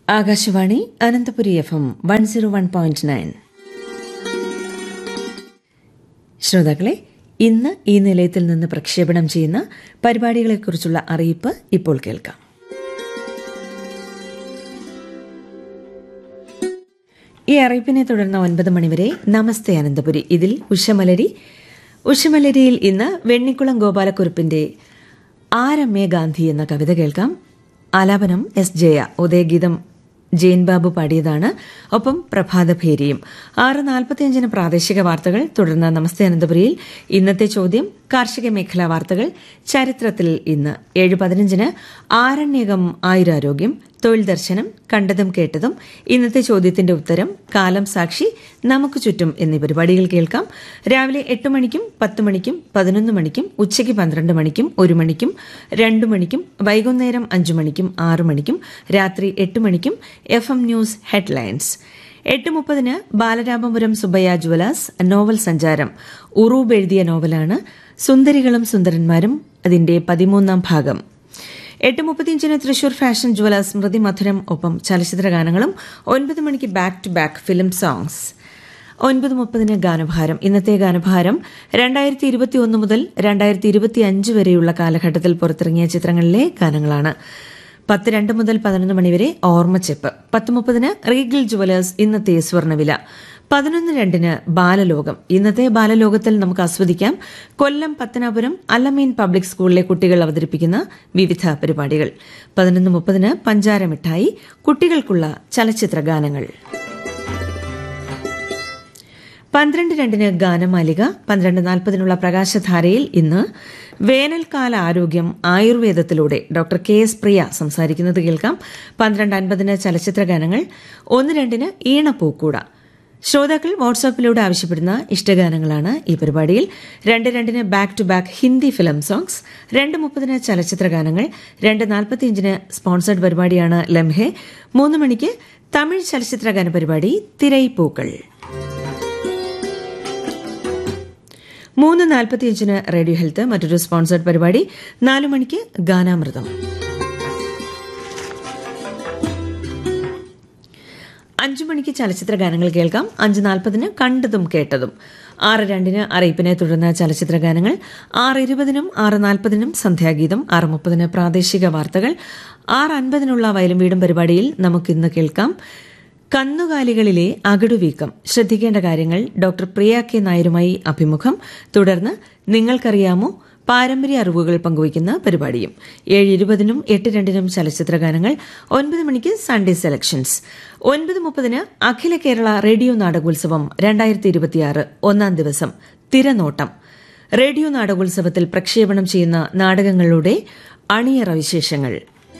Akashvani Ananthapuri F M one zero one point nine ശ്രോതാക്കളെ ഇന്ന് ഈ നിലയത്തിൽ നിന്ന് പ്രക്ഷേപണം ചെയ്യുന്ന പരിപാടികളെക്കുറിച്ചുള്ള അറിയിപ്പ് ഇപ്പോൾ കേൾക്കാം ഈ അറിയിപ്പിനെ തുടർന്ന് ഒൻപത് മണിവരെ നമസ്തേ അനന്തപുരി ഇതിൽ ഉഷമലരി ഉഷമലരിയിൽ ഇന്ന് വെണ്ണിക്കുളം ഗോപാലക്കുറുപ്പിന്റെ ആരമ്മേ ഗാന്ധി എന്ന കവിത കേൾക്കാം ആലാപനം എസ് ജയ ഉദയഗീതം ജെയിൻ ബാബു പാടിയതാണ് ഒപ്പം പ്രഭാതഭേരിയും ആറ് നാൽപ്പത്തിയഞ്ചിന് പ്രാദേശിക വാർത്തകൾ തുടർന്ന് നമസ്തേ അനന്തപുരിയിൽ ഇന്നത്തെ ചോദ്യം കാർഷിക മേഖലാ വാർത്തകൾ ചരിത്രത്തിൽ ഇന്ന് ഏഴ് പതിനഞ്ചിന് ആരണ്യകം ആയുരാരോഗ്യം തൊഴിൽ ദർശനം കണ്ടതും കേട്ടതും ഇന്നത്തെ ചോദ്യത്തിന്റെ ഉത്തരം കാലം സാക്ഷി നമുക്ക് ചുറ്റും എന്നീ പരിപാടികൾ കേൾക്കാം രാവിലെ എട്ട് മണിക്കും പത്ത് മണിക്കും പതിനൊന്ന് മണിക്കും ഉച്ചയ്ക്ക് പന്ത്രണ്ട് മണിക്കും ഒരു മണിക്കും രണ്ടു മണിക്കും വൈകുന്നേരം അഞ്ചു മണിക്കും ആറു മണിക്കും രാത്രി എട്ട് മണിക്കും എഫ് എം ന്യൂസ് ഹെഡ്ലൈൻസ് എട്ട് മുപ്പതിന് ബാലരാമപുരം സുബയ്യ ജ്വലാസ് നോവൽ സഞ്ചാരം ഉറൂബ് എഴുതിയ നോവലാണ് സുന്ദരികളും സുന്ദരന്മാരും അതിന്റെ പതിമൂന്നാം ഭാഗം എട്ട് മുപ്പത്തിയഞ്ചിന് തൃശൂർ ഫാഷൻ ജ്വല സ്മൃതി മധുരം ഒപ്പം ചലച്ചിത്ര ഗാനങ്ങളും ഒൻപത് മണിക്ക് back to back film songs ഒൻപത് മുപ്പതിന് ഗാനഭാരം ഇന്നത്തെ ഗാനഭാരം രണ്ടായിരത്തി ഇരുപത്തി ഒന്ന് മുതൽ രണ്ടായിരത്തി ഇരുപത്തി അഞ്ച് വരെയുള്ള കാലഘട്ടത്തിൽ പുറത്തിറങ്ങിയ ചിത്രങ്ങളിലെ ഗാനങ്ങളാണ് പത്ത് രണ്ട് മുതൽ പതിനൊന്ന് മണിവരെ ഓർമ്മച്ചെപ്പ് പത്ത് മുപ്പതിന് റീഗൽ ജുവലേഴ്സ് ഇന്നത്തെ സ്വർണ്ണവില പതിനൊന്ന് രണ്ടിന് ബാലലോകം ഇന്നത്തെ ബാലലോകത്തിൽ നമുക്ക് ആസ്വദിക്കാം കൊല്ലം പത്തനാപുരം അല്ലമീൻ പബ്ലിക് സ്കൂളിലെ കുട്ടികൾ അവതരിപ്പിക്കുന്ന വിവിധ പരിപാടികൾ പതിനൊന്ന് മുപ്പതിന് പഞ്ചാര മിഠായി കുട്ടികൾക്കുള്ള ചലച്ചിത്ര ഗാനങ്ങൾ പന്ത്രണ്ട് രണ്ടിന് ഗാനമാലിക പന്ത്രണ്ട് നാൽപ്പതിനുള്ള പ്രകാശധാരയിൽ ഇന്ന് വേനൽക്കാല ആരോഗ്യം ആയുർവേദത്തിലൂടെ ഡോക്ടർ കെ എസ് പ്രിയ സംസാരിക്കുന്നത് കേൾക്കാം പന്ത്രണ്ട് അൻപതിന് ചലച്ചിത്ര ഗാനങ്ങൾ ഒന്ന് രണ്ടിന് ഈണപ്പൂക്കൂട ശ്രോതാക്കൾ വാട്സാപ്പിലൂടെ ആവശ്യപ്പെടുന്ന ഇഷ്ടഗാനങ്ങളാണ് ഈ പരിപാടിയിൽ രണ്ട് രണ്ടിന് back to back Hindi film songs രണ്ട് മുപ്പതിന് ചലച്ചിത്ര ഗാനങ്ങൾ രണ്ട് നാൽപ്പത്തിയഞ്ചിന് സ്പോൺസർഡ് പരിപാടിയാണ് ലംഹെ മൂന്ന് മണിക്ക് തമിഴ് ചലച്ചിത്ര ഗാന പരിപാടി തിരൈപ്പൂക്കൾ മൂന്ന് നാൽപ്പത്തിയഞ്ചിന് റേഡിയോ ഹെൽത്ത് മറ്റൊരു സ്പോൺസർഡ് പരിപാടി നാലു മണിക്ക് ഗാനാമൃതം അഞ്ചു മണിക്ക് ചലച്ചിത്ര ഗാനങ്ങൾ കേൾക്കാം അഞ്ച് നാൽപ്പതിന് കണ്ടതും കേട്ടതും ആറ് രണ്ടിന് അറിയിപ്പിനെ തുടർന്ന് ചലച്ചിത്ര ഗാനങ്ങൾ ആറ് ഇരുപതിനും ആറ് നാൽപ്പതിനും സന്ധ്യാഗീതം ആറ് മുപ്പതിന് പ്രാദേശിക വാർത്തകൾ ആറ് അൻപതിനുള്ള വയലും വീടും പരിപാടിയിൽ നമുക്കിന്ന് കേൾക്കാം കന്നുകാലികളിലെ അകടുവീക്കം ശ്രദ്ധിക്കേണ്ട കാര്യങ്ങൾ ഡോക്ടർ പ്രിയ കെ നായരുമായി അഭിമുഖം തുടർന്ന് നിങ്ങൾക്കറിയാമോ പാരമ്പര്യ അറിവുകൾ പങ്കുവയ്ക്കുന്ന പരിപാടിയും ഏഴ് ഇരുപതിനും എട്ട് രണ്ടിനും ചലച്ചിത്ര ഗാനങ്ങൾ ഒൻപത് മണിക്ക് സൺഡേ സെലക്ഷൻസ് ഒൻപത് മുപ്പതിന് അഖില കേരള റേഡിയോ നാടകോത്സവം രണ്ടായിരത്തി ഇരുപത്തിയാറ് ഒന്നാം ദിവസം തിരനോട്ടം റേഡിയോ നാടകോത്സവത്തിൽ പ്രക്ഷേപണം ചെയ്യുന്ന നാടകങ്ങളുടെ അണിയറ വിശേഷങ്ങൾ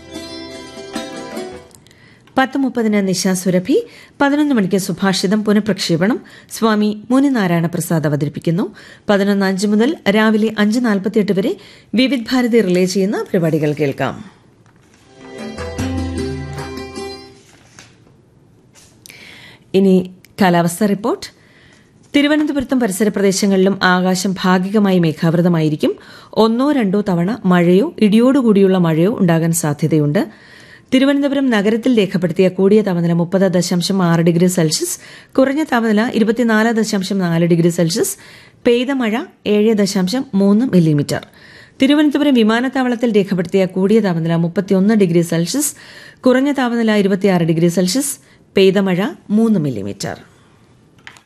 പത്ത് മുപ്പതിന് നിശാ സുരഭി പതിനൊന്ന് മണിക്ക് സുഭാഷിതം പുനഃപ്രക്ഷേപണം സ്വാമി മുനിനാരായണ പ്രസാദ് അവതരിപ്പിക്കുന്നു പതിനൊന്ന് അഞ്ച് മുതൽ രാവിലെ അഞ്ച് നാൽപ്പത്തിയെട്ട് വരെ വിവിധ് ഭാരതി റിലേ ചെയ്യുന്ന പരിപാടികൾ കേൾക്കാം ഇനി കാലാവസ്ഥ റിപ്പോർട്ട് തിരുവനന്തപുരത്തും പരിസര പ്രദേശങ്ങളിലും ആകാശം ഭാഗികമായി മേഘാവൃതമായിരിക്കും ഒന്നോ രണ്ടോ തവണ മഴയോ ഇടിയോടുകൂടിയുള്ള മഴയോ ഉണ്ടാകാൻ സാധ്യതയുണ്ട് തിരുവനന്തപുരം നഗരത്തിൽ രേഖപ്പെടുത്തിയ കൂടിയ താപനില മുപ്പത് ദശാംശം ആറ് ഡിഗ്രി സെൽഷ്യസ് കുറഞ്ഞ താപനില ഇരുപത്തിനാല് ദശാംശം നാല് ഡിഗ്രി സെൽഷ്യസ് പെയ്ത മഴ ഏഴ് ദശാംശം മൂന്ന് മില്ലിമീറ്റർ തിരുവനന്തപുരം വിമാനത്താവളത്തിൽ രേഖപ്പെടുത്തിയ കൂടിയ താപനില മുപ്പത്തിയൊന്ന് ഡിഗ്രി സെൽഷ്യസ് കുറഞ്ഞ താപനില ഇരുപത്തിയാറ് ഡിഗ്രി സെൽഷ്യസ് പെയ്ത മഴ മൂന്ന് മില്ലിമീറ്റർ